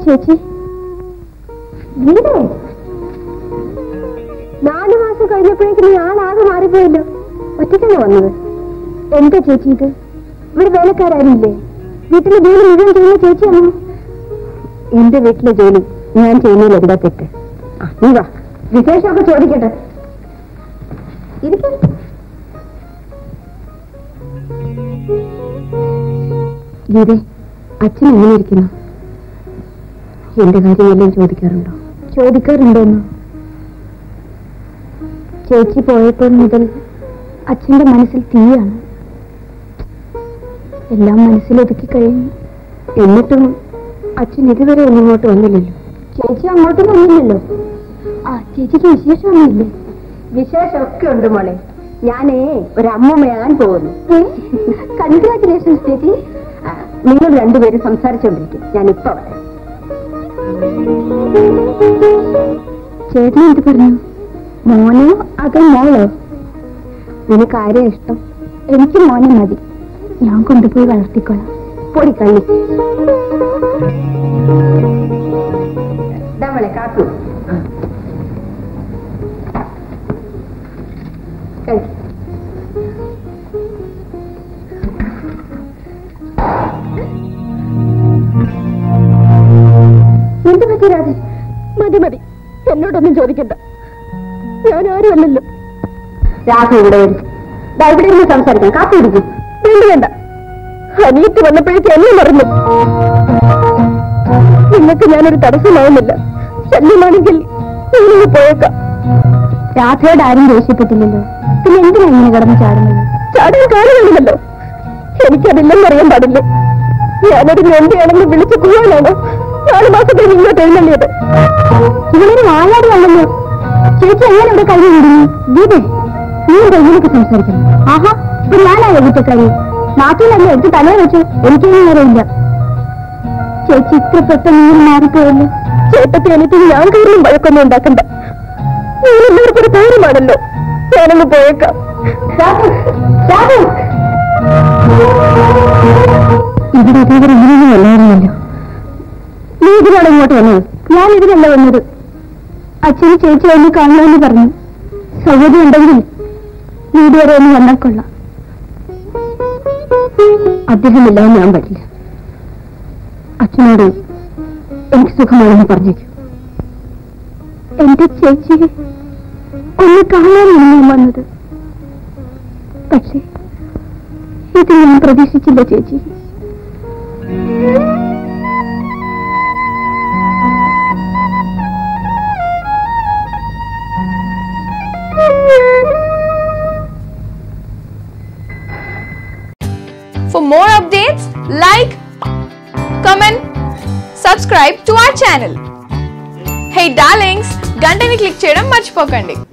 ചേച്ചി ഗീതേ നാല് മാസം കഴിഞ്ഞപ്പോഴേക്കും നീ ആളാകെ മാറിപ്പോയല്ലോ ഒറ്റയ്ക്കല്ലേ വന്നത് എന്താ ചേച്ചി ഇത് ഇവിടെ വേലക്കാരാരുമില്ലേ വീട്ടിലെ ജോലി മുഴുവൻ ചെയ്യുന്ന ചേച്ചിയാണോ എന്റെ വീട്ടിലെ ജോലി ഞാൻ ചെയ്യുന്നതിൽ എന്താ തെറ്റ് ആ, നീ വാ വിശേഷമൊക്കെ ചോദിക്കട്ടെ ഇരിക്കും ഗീതേ അച്ഛൻ എങ്ങനെ ഇരിക്കുന്നു എന്റെ കാര്യം എല്ലാം ചോദിക്കാറുണ്ടോ ചോദിക്കാറുണ്ടോന്നോ ചേച്ചി പോയപ്പോൾ മുതൽ അച്ഛന്റെ മനസ്സിൽ തീയാണ് എല്ലാം മനസ്സിലൊതുക്കി കഴിഞ്ഞു എന്നിട്ടും അച്ഛൻ ഇതുവരെ ഒന്നും ഇങ്ങോട്ട് വന്നില്ലല്ലോ ചേച്ചി അങ്ങോട്ട് വന്നില്ലല്ലോ ആ ചേച്ചിക്ക് വിശേഷമൊന്നുമില്ലേ വിശേഷമൊക്കെ ഉണ്ട് മോളെ ഞാനേ ഒരു അമ്മൂമ്മയാൻ പോകുന്നു കൺഗ്രാറ്റുലേഷൻസ് ചേച്ചി ആ, നിങ്ങൾ രണ്ടുപേരും സംസാരിച്ചുകൊണ്ടിരിക്കും ഞാൻ ഇപ്പൊ വരാം ചേട്ടൻ എന്ത് പറഞ്ഞു മോനോ അതോ മോളോ നിനക്ക് ആരെയാ ഇഷ്ടം എനിക്ക് മോനെ മതി ഞാൻ കൊണ്ടുപോയി വളർത്തിക്കോളാം പൊടി കള്ളി നമ്മളെ കാക്കു കഴിക്ക്. എന്ത് പറ്റി രാധ മതി മതി എന്നോടൊന്നും ചോദിക്കണ്ട ഞാൻ ആരുമല്ലല്ലോ രാധ ഇവിടെ വരും ദാ ഇവിടെ ഇരുന്ന് സംസാരിക്കാം കാപ്പി കുടിക്കും വേണ്ട വേണ്ട അനിയത്ത് വന്നപ്പോഴേക്ക് എന്നെ മറന്നു നിങ്ങൾക്ക് ഞാനൊരു തടസ്സമാവുന്നില്ല ശല്യമാണെങ്കിൽ ഞാനിങ്ങ് പോയേക്കാം രാധയോട് ആരും ദേഷ്യപ്പെട്ടില്ലല്ലോ പിന്നെ എന്തിനാ ഇങ്ങനെ കിടന്ന് ചാടുന്നത് ചാടാൻ കാണുകയാണല്ലോ എനിക്കതില്ലെന്നറിയാൻ പാടില്ല ഞാനൊരു ഞൊണ്ടിയാണെന്ന് വിളിച്ചു കൂവാനാണോ നാല് മാസത്തേക്ക് ഇങ്ങോട്ട് എഴുന്നള്ളിയത് ഇവനൊരു വായാടിയാണല്ലോ ചേച്ചി എങ്ങനെ ഇവിടെ കഴിഞ്ഞു കൂടുന്നു ദീപേ നീ എന്താ ഇങ്ങനെയൊക്കെ സംസാരിക്കണം ആഹാ ഇപ്പൊ ഞാനായോ കുറ്റക്കാരി നാട്ടിലല്ലേ എടുത്ത് തലേ വെച്ചു എനിക്കൊന്നും അറിയില്ല ചേച്ചി ഇത്ര പെട്ടെന്ന് നീ മാറിപ്പോയല്ലോ ചേട്ടത്തി എനിക്ക് ഞാൻ കയറിയും വഴക്കൊന്നും ഉണ്ടാക്കണ്ട ഞാൻ എല്ലാവർക്കും ഒരു പേരുമാണല്ലോ ഞാനങ്ങ് പോയേക്കാം ഇവിടെ ഇതുവരെ ഇങ്ങനെയൊന്നും വന്നായിരുന്നല്ലോ നീ ഇതിനാണ് ഇങ്ങോട്ട് വന്നത് ഞാൻ ഇതിനല്ല വന്നത് അച്ഛന് ചേച്ചി ഒന്ന് കാണണമെന്ന് പറഞ്ഞു സൗകര്യം ഉണ്ടെങ്കിൽ വീട് വരെ ഒന്ന് വന്നാൽ കൊള്ളാം അദ്ദേഹമില്ലാതെ ഞാൻ പറ്റില്ല അച്ഛനോട് എനിക്ക് സുഖമാണെന്ന് പറഞ്ഞേക്കൂ എന്റെ ചേച്ചിയെ ഒന്ന് കാണാനാണ് ഞാൻ വന്നത് പക്ഷേ ഇത് ഞാൻ പ്രതീക്ഷിച്ചില്ല ചേച്ചി For more updates, like, comment, subscribe to our channel. Hey darlings, గంటని click చేయడం మర్చిపోకండి